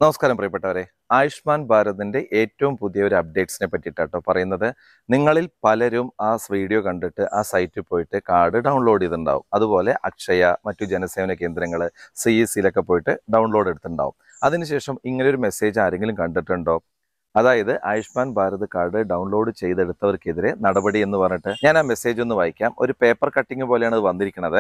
നമസ്കാരം പ്രിയപ്പെട്ടവരെ ആയുഷ്മാൻ ഭാരതിന്റെ ഏറ്റവും പുതിയ ഒരു അപ്ഡേറ്റ്സിനെ പറ്റിയിട്ടാട്ടോ പറയുന്നത് നിങ്ങളിൽ പലരും ആ വീഡിയോ കണ്ടിട്ട് ആ സൈറ്റിൽ പോയിട്ട് കാർഡ് ഡൗൺലോഡ് ചെയ്തിട്ടുണ്ടാവും അതുപോലെ അക്ഷയ മറ്റു ജനസേവന കേന്ദ്രങ്ങൾ സി എസ് സിയിലൊക്കെ പോയിട്ട് ഡൗൺലോഡ് എടുത്തിട്ടുണ്ടാവും അതിനുശേഷം ഇങ്ങനെ ഒരു മെസ്സേജ് ആരെങ്കിലും കണ്ടിട്ടുണ്ടോ അതായത് ആയുഷ്മാൻ ഭാരത് കാർഡ് ഡൗൺലോഡ് ചെയ്തെടുത്തവർക്കെതിരെ നടപടി എന്ന് പറഞ്ഞിട്ട് ഞാൻ ആ മെസ്സേജ് ഒന്ന് വായിക്കാം ഒരു പേപ്പർ കട്ടിങ് പോലെയാണ് ഇത് വന്നിരിക്കുന്നത്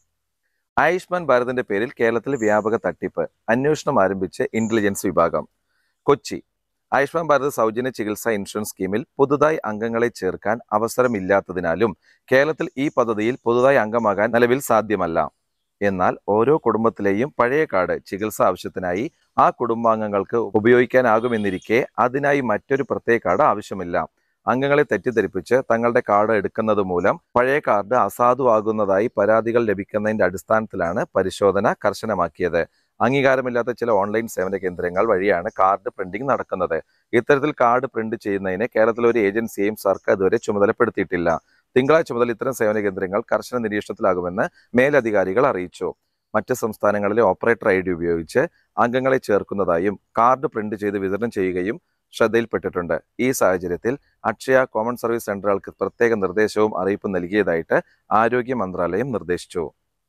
ആയുഷ്മാൻ ഭാരതിന്റെ പേരിൽ കേരളത്തിൽ വ്യാപക തട്ടിപ്പ് അന്വേഷണം ആരംഭിച്ച് ഇന്റലിജൻസ് വിഭാഗം കൊച്ചി ആയുഷ്മാൻ ഭാരത് സൗജന്യ ചികിത്സാ ഇൻഷുറൻസ് സ്കീമിൽ പുതുതായി അംഗങ്ങളെ ചേർക്കാൻ അവസരമില്ലാത്തതിനാലും കേരളത്തിൽ ഈ പദ്ധതിയിൽ പുതുതായി അംഗമാകാൻ നിലവിൽ സാധ്യമല്ല എന്നാൽ ഓരോ കുടുംബത്തിലെയും പഴയ കാർഡ് ചികിത്സാ ആവശ്യത്തിനായി ആ കുടുംബാംഗങ്ങൾക്ക് ഉപയോഗിക്കാനാകുമെന്നിരിക്കെ അതിനായി മറ്റൊരു പ്രത്യേക കാർഡ് ആവശ്യമില്ല അംഗങ്ങളെ തെറ്റിദ്ധരിപ്പിച്ച് തങ്ങളുടെ കാർഡ് എടുക്കുന്നത് മൂലം പഴയ കാർഡ് അസാധുവാകുന്നതായി പരാതികൾ ലഭിക്കുന്നതിന്റെ അടിസ്ഥാനത്തിലാണ് പരിശോധന കർശനമാക്കിയത് അംഗീകാരമില്ലാത്ത ചില ഓൺലൈൻ സേവന കേന്ദ്രങ്ങൾ വഴിയാണ് കാർഡ് പ്രിന്റിംഗ് നടക്കുന്നത് ഇത്തരത്തിൽ കാർഡ് പ്രിന്റ് ചെയ്യുന്നതിന് കേരളത്തിലെ ഒരു ഏജൻസിയെയും സർക്കാർ ഇതുവരെ ചുമതലപ്പെടുത്തിയിട്ടില്ല തിങ്കളാഴ്ച മുതൽ ഇത്തരം സേവന കേന്ദ്രങ്ങൾ കർശന നിരീക്ഷണത്തിലാകുമെന്ന് മേലധികാരികൾ അറിയിച്ചു മറ്റ് സംസ്ഥാനങ്ങളിലെ ഓപ്പറേറ്റർ ഐ ഡി ഉപയോഗിച്ച് അംഗങ്ങളെ ചേർക്കുന്നതായും കാർഡ് പ്രിന്റ് ചെയ്ത് വിതരണം ചെയ്യുകയും ശ്രദ്ധയിൽപ്പെട്ടിട്ടുണ്ട് ഈ സാഹചര്യത്തിൽ അക്ഷയ കോമൺ സർവീസ് സെന്ററുകൾക്ക് പ്രത്യേക നിർദ്ദേശവും അറിയിപ്പും നൽകിയതായിട്ട് ആരോഗ്യ മന്ത്രാലയം നിർദ്ദേശിച്ചു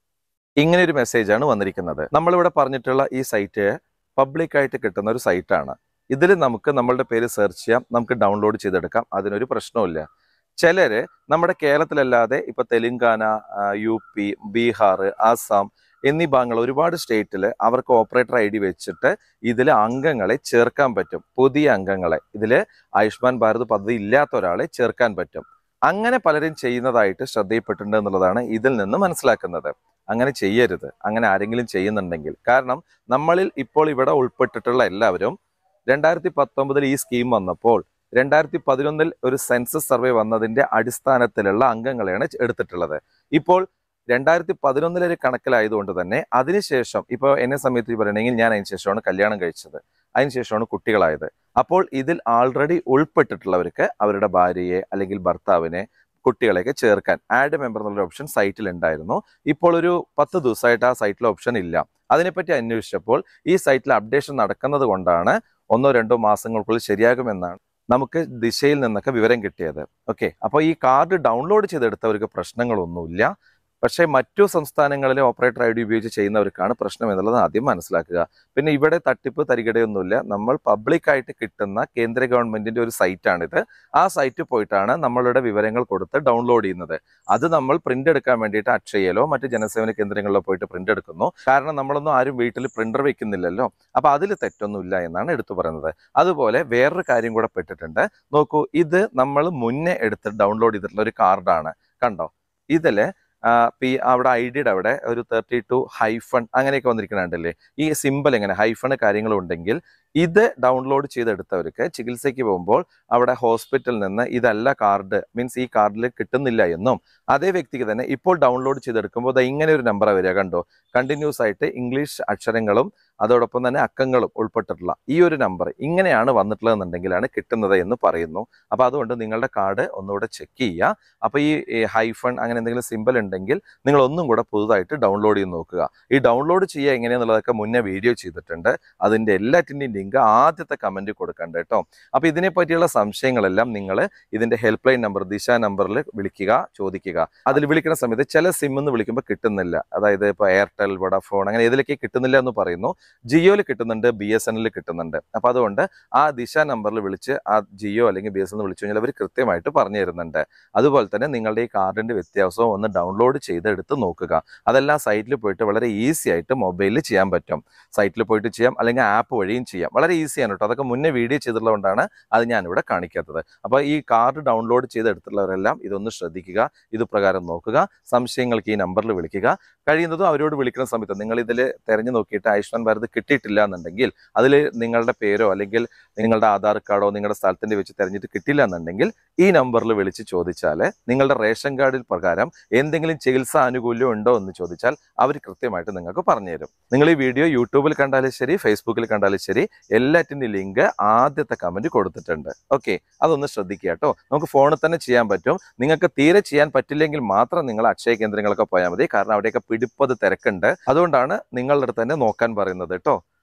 ഇങ്ങനെ ഒരു മെസ്സേജാണ് വന്നിരിക്കുന്നത് നമ്മളിവിടെ പറഞ്ഞിട്ടുള്ള ഈ സൈറ്റ് പബ്ലിക് ആയിട്ട് കിട്ടുന്ന ഒരു സൈറ്റാണ് ഇതിൽ നമുക്ക് നമ്മളുടെ പേര് സെർച്ച് ചെയ്യാം നമുക്ക് ഡൗൺലോഡ് ചെയ്തെടുക്കാം അതിനൊരു പ്രശ്നവുമില്ല ചിലര് നമ്മുടെ കേരളത്തിലല്ലാതെ ഇപ്പൊ തെലുങ്കാന ആ, യു പി ബീഹാർ ആസാം എന്നീ ഭാഗങ്ങൾ ഒരുപാട് സ്റ്റേറ്റിൽ അവർക്ക് ഓപ്പറേറ്റർ ഐ ഡി വെച്ചിട്ട് ഇതിൽ അംഗങ്ങളെ ചേർക്കാൻ പറ്റും പുതിയ അംഗങ്ങളെ ഇതിൽ ആയുഷ്മാൻ ഭാരത് പദ്ധതി ഇല്ലാത്ത ഒരാളെ ചേർക്കാൻ പറ്റും അങ്ങനെ പലരും ചെയ്യുന്നതായിട്ട് ശ്രദ്ധയിൽപ്പെട്ടിട്ടുണ്ട് എന്നുള്ളതാണ് ഇതിൽ നിന്ന് മനസ്സിലാക്കുന്നത് അങ്ങനെ ചെയ്യരുത് അങ്ങനെ ആരെങ്കിലും ചെയ്യുന്നുണ്ടെങ്കിൽ കാരണം നമ്മളിൽ ഇപ്പോൾ ഇവിടെ ഉൾപ്പെട്ടിട്ടുള്ള എല്ലാവരും രണ്ടായിരത്തി പത്തൊമ്പതിൽ ഈ സ്കീം വന്നപ്പോൾ രണ്ടായിരത്തി പതിനൊന്നിൽ ഒരു സെൻസസ് സർവേ വന്നതിന്റെ അടിസ്ഥാനത്തിലുള്ള അംഗങ്ങളെയാണ് എടുത്തിട്ടുള്ളത് ഇപ്പോൾ രണ്ടായിരത്തി പതിനൊന്നിലെ ഒരു കണക്കിലായതുകൊണ്ട് തന്നെ അതിനുശേഷം ഇപ്പോൾ എന്നെ സമയത്ത് പറയണമെങ്കിൽ ഞാൻ അതിന് ശേഷമാണ് കല്യാണം കഴിച്ചത് അതിനുശേഷമാണ് കുട്ടികളായത് അപ്പോൾ ഇതിൽ ആൾറെഡി ഉൾപ്പെട്ടിട്ടുള്ളവർക്ക് അവരുടെ ഭാര്യയെ അല്ലെങ്കിൽ ഭർത്താവിനെ കുട്ടികളെയൊക്കെ ചേർക്കാൻ ആഡ് മെമ്പർ എന്നുള്ള ഓപ്ഷൻ സൈറ്റിൽ ഉണ്ടായിരുന്നു ഇപ്പോൾ ഒരു പത്ത് ദിവസമായിട്ട് ആ സൈറ്റിൽ ഓപ്ഷൻ ഇല്ല അതിനെപ്പറ്റി അന്വേഷിച്ചപ്പോൾ ഈ സൈറ്റിൽ അപ്ഡേഷൻ നടക്കുന്നത് കൊണ്ടാണ് ഒന്നോ രണ്ടോ മാസങ്ങൾക്കുള്ളിൽ ശരിയാകുമെന്നാണ് നമുക്ക് ദിശയിൽ നിന്നൊക്കെ വിവരം കിട്ടിയത് ഓക്കെ അപ്പോൾ ഈ കാർഡ് ഡൗൺലോഡ് ചെയ്തെടുത്തവർക്ക് പ്രശ്നങ്ങളൊന്നുമില്ല പക്ഷേ മറ്റു സംസ്ഥാനങ്ങളിലെ ഓപ്പറേറ്റർ ഐ ഡി ഉപയോഗിച്ച് ചെയ്യുന്നവർക്കാണ് പ്രശ്നം എന്നുള്ളത് ആദ്യം മനസ്സിലാക്കുക പിന്നെ ഇവിടെ തട്ടിപ്പ് തരികിടയൊന്നുമില്ല നമ്മൾ പബ്ലിക്കായിട്ട് കിട്ടുന്ന കേന്ദ്ര ഗവൺമെന്റിന്റെ ഒരു സൈറ്റാണിത് ആ സൈറ്റിൽ പോയിട്ടാണ് നമ്മളുടെ വിവരങ്ങൾ കൊടുത്ത് ഡൗൺലോഡ് ചെയ്യുന്നത് അത് നമ്മൾ പ്രിന്റ് എടുക്കാൻ വേണ്ടിയിട്ട് അക്ഷയയിലോ മറ്റ് ജനസേവന കേന്ദ്രങ്ങളിലോ പോയിട്ട് പ്രിന്റ് എടുക്കുന്നു കാരണം നമ്മളൊന്നും ആരും വീട്ടിൽ പ്രിന്റർ വെക്കുന്നില്ലല്ലോ അപ്പൊ അതിൽ തെറ്റൊന്നുമില്ല എന്നാണ് എടുത്തു പറയുന്നത് അതുപോലെ വേറൊരു കാര്യം കൂടെ പെട്ടിട്ടുണ്ട് നോക്കൂ ഇത് നമ്മൾ മുന്നേ എടുത്ത് ഡൗൺലോഡ് ചെയ്തിട്ടുള്ള ഒരു കാർഡാണ് കണ്ടോ ഇതില് ആ, പി അവിടെ ഐ ഡിയുടെ അവിടെ ഒരു തേർട്ടി ടു ഹൈഫൺ അങ്ങനെയൊക്കെ വന്നിരിക്കുന്നുണ്ടല്ലേ ഈ സിമ്പിൾ എങ്ങനെ ഹൈഫൺ കാര്യങ്ങളും ഉണ്ടെങ്കിൽ ഇത് ഡൗൺലോഡ് ചെയ്തെടുത്തവർക്ക് ചികിത്സയ്ക്ക് പോകുമ്പോൾ അവിടെ ഹോസ്പിറ്റലിൽ നിന്ന് ഇതല്ല കാർഡ് മീൻസ് ഈ കാർഡിൽ കിട്ടുന്നില്ല എന്നും അതേ വ്യക്തിക്ക് തന്നെ ഇപ്പോൾ ഡൗൺലോഡ് ചെയ്തെടുക്കുമ്പോൾ ദാ ഇങ്ങനെ ഒരു നമ്പർ വരിക കണ്ടോ കണ്ടിന്യൂസ് ആയിട്ട് ഇംഗ്ലീഷ് അക്ഷരങ്ങളും അതോടൊപ്പം തന്നെ അക്കങ്ങളും ഉൾപ്പെട്ടിട്ടുള്ള ഈ ഒരു നമ്പർ ഇങ്ങനെയാണ് വന്നിട്ടുള്ളതെന്നുണ്ടെങ്കിലാണ് കിട്ടുന്നത് എന്ന് പറയുന്നു അപ്പോൾ അതുകൊണ്ട് നിങ്ങളുടെ കാർഡ് ഒന്നുകൂടെ ചെക്ക് ചെയ്യുക അപ്പോൾ ഈ ഈ ഹൈഫൺ അങ്ങനെ എന്തെങ്കിലും സിമ്പിൾ ഉണ്ടെങ്കിൽ നിങ്ങൾ ഒന്നും കൂടെ പുതുതായിട്ട് ഡൗൺലോഡ് ചെയ്ത് നോക്കുക ഈ ഡൗൺലോഡ് ചെയ്യുക എങ്ങനെയാണെന്നുള്ളതൊക്കെ മുന്നേ വീഡിയോ ചെയ്തിട്ടുണ്ട് അതിൻ്റെ എല്ലാറ്റിൻ്റെയും ലിങ്ക് ആദ്യത്തെ കമൻറ്റ് കൊടുക്കണ്ട കേട്ടോ അപ്പോൾ ഇതിനെ പറ്റിയുള്ള സംശയങ്ങളെല്ലാം നിങ്ങൾ ഇതിൻ്റെ ഹെൽപ്പ് ലൈൻ നമ്പർ ദിശ നമ്പറിൽ വിളിക്കുക ചോദിക്കുക അതിൽ വിളിക്കുന്ന സമയത്ത് ചില സിം എന്ന് വിളിക്കുമ്പോൾ കിട്ടുന്നില്ല അതായത് ഇപ്പോൾ എയർടെൽ വോഡാഫോൺ അങ്ങനെ ഇതിലൊക്കെ കിട്ടുന്നില്ല എന്ന് പറയുന്നു ജിയോയിൽ കിട്ടുന്നുണ്ട് ബി എസ് എൻ എല്ലിൽ കിട്ടുന്നുണ്ട് അപ്പോൾ അതുകൊണ്ട് ആ ദിശ നമ്പറിൽ വിളിച്ച് ആ ജിയോ അല്ലെങ്കിൽ ബി എസ് എന്ന് വിളിച്ചു കഴിഞ്ഞാൽ അവർ കൃത്യമായിട്ട് പറഞ്ഞു തരുന്നുണ്ട് അതുപോലെ തന്നെ നിങ്ങളുടെ ഈ കാർഡിന്റെ വ്യത്യാസവും ഒന്ന് ഡൗൺലോഡ് ചെയ്തെടുത്ത് നോക്കുക അതെല്ലാം സൈറ്റിൽ പോയിട്ട് വളരെ ഈസി ആയിട്ട് മൊബൈലിൽ ചെയ്യാൻ പറ്റും സൈറ്റിൽ പോയിട്ട് ചെയ്യാം അല്ലെങ്കിൽ ആപ്പ് വഴിയും ചെയ്യാം വളരെ ഈസിയാണ് കേട്ടോ അതൊക്കെ മുന്നേ വീഡിയോ ചെയ്തിട്ടുള്ളതുകൊണ്ടാണ് അത് ഞാനിവിടെ കാണിക്കാത്തത് അപ്പോൾ ഈ കാർഡ് ഡൗൺലോഡ് ചെയ്തെടുത്തുള്ളവരെല്ലാം ഇതൊന്ന് ശ്രദ്ധിക്കുക ഇത് പ്രകാരം നോക്കുക സംശയങ്ങൾക്ക് ഈ നമ്പറിൽ വിളിക്കുക കഴിയുന്നതും അവരോട് വിളിക്കുന്ന സമയത്ത് നിങ്ങൾ ഇതിൽ തെരഞ്ഞു നോക്കിയിട്ട് ആയുഷ്മാൻ ഭാരത് കിട്ടിയിട്ടില്ല എന്നുണ്ടെങ്കിൽ അതിൽ നിങ്ങളുടെ പേരോ അല്ലെങ്കിൽ നിങ്ങളുടെ ആധാർ കാർഡോ നിങ്ങളുടെ സ്ഥലത്തിന്റെ വെച്ച് തെരഞ്ഞിട്ട് കിട്ടില്ല എന്നുണ്ടെങ്കിൽ ഈ നമ്പറിൽ വിളിച്ച് ചോദിച്ചാൽ നിങ്ങളുടെ റേഷൻ കാർഡിൽ പ്രകാരം എന്തെങ്കിലും ചികിത്സാ ആനുകൂല്യം ഉണ്ടോ എന്ന് ചോദിച്ചാൽ അവർ കൃത്യമായിട്ട് നിങ്ങൾക്ക് പറഞ്ഞുതരും നിങ്ങൾ ഈ വീഡിയോ യൂട്യൂബിൽ കണ്ടാലും ശരി ഫേസ്ബുക്കിൽ കണ്ടാലും ശരി എല്ലാറ്റിൻ്റെ ലിങ്ക് ആദ്യത്തെ കമന്റ് കൊടുത്തിട്ടുണ്ട് ഓക്കെ അതൊന്ന് ശ്രദ്ധിക്കുക കേട്ടോ നമുക്ക് ഫോണിൽ തന്നെ ചെയ്യാൻ പറ്റും നിങ്ങൾക്ക് തീരെ ചെയ്യാൻ പറ്റില്ലെങ്കിൽ മാത്രം നിങ്ങൾ അക്ഷയ കേന്ദ്രങ്ങളൊക്കെ പോയാൽ മതി കാരണം അവിടെയൊക്കെ പിടിപ്പത് തിരക്കുണ്ട് അതുകൊണ്ടാണ് നിങ്ങളുടെ അടുത്ത് തന്നെ നോക്കാൻ പറയുന്നത് കേട്ടോ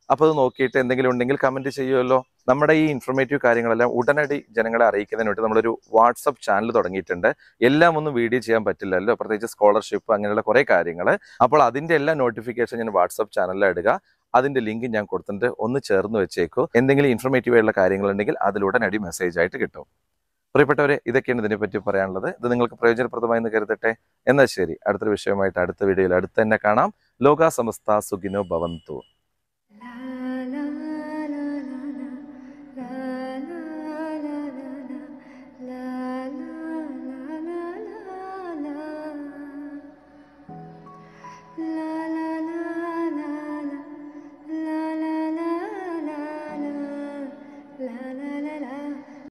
അപ്പോൾ അത് നോക്കിയിട്ട് എന്തെങ്കിലും ഉണ്ടെങ്കിൽ കമന്റ് ചെയ്യുമല്ലോ നമ്മുടെ ഈ ഇൻഫർമേറ്റീവ് കാര്യങ്ങളെല്ലാം ഉടനടി ജനങ്ങളെ അറിയിക്കുന്നതിന് വേണ്ടി നമ്മളൊരു വാട്സപ്പ് ചാനൽ തുടങ്ങിയിട്ടുണ്ട് എല്ലാം ഒന്നും വീഡിയോ ചെയ്യാൻ പറ്റില്ലല്ലോ പ്രത്യേകിച്ച് സ്കോളർഷിപ്പ് അങ്ങനെയുള്ള കുറേ കാര്യങ്ങൾ അപ്പോൾ അതിന്റെ എല്ലാ നോട്ടിഫിക്കേഷൻ ഞാൻ വാട്സപ്പ് ചാനലിൽ ഇടുക അതിന്റെ ലിങ്ക് ഞാൻ കൊടുത്തിട്ടുണ്ട് ഒന്ന് ചേർന്ന് വെച്ചേക്കൂ എന്തെങ്കിലും ഇൻഫർമേറ്റീവ് ആയിട്ടുള്ള കാര്യങ്ങളുണ്ടെങ്കിൽ അതിൽ ഉടനടി മെസ്സേജ് ആയിട്ട് കിട്ടും പ്രിയപ്പെട്ടവരെ ഇതൊക്കെയാണ് ഇതിനെപ്പറ്റി പറയാനുള്ളത് ഇത് നിങ്ങൾക്ക് പ്രയോജനപ്രദമായി എന്ന് കരുതട്ടെ എന്നാൽ ശരി അടുത്തൊരു വിഷയമായിട്ട് അടുത്ത വീഡിയോയിൽ അടുത്ത് തന്നെ കാണാം ലോക സമസ്ത സുഖിനോ ഭവന്തു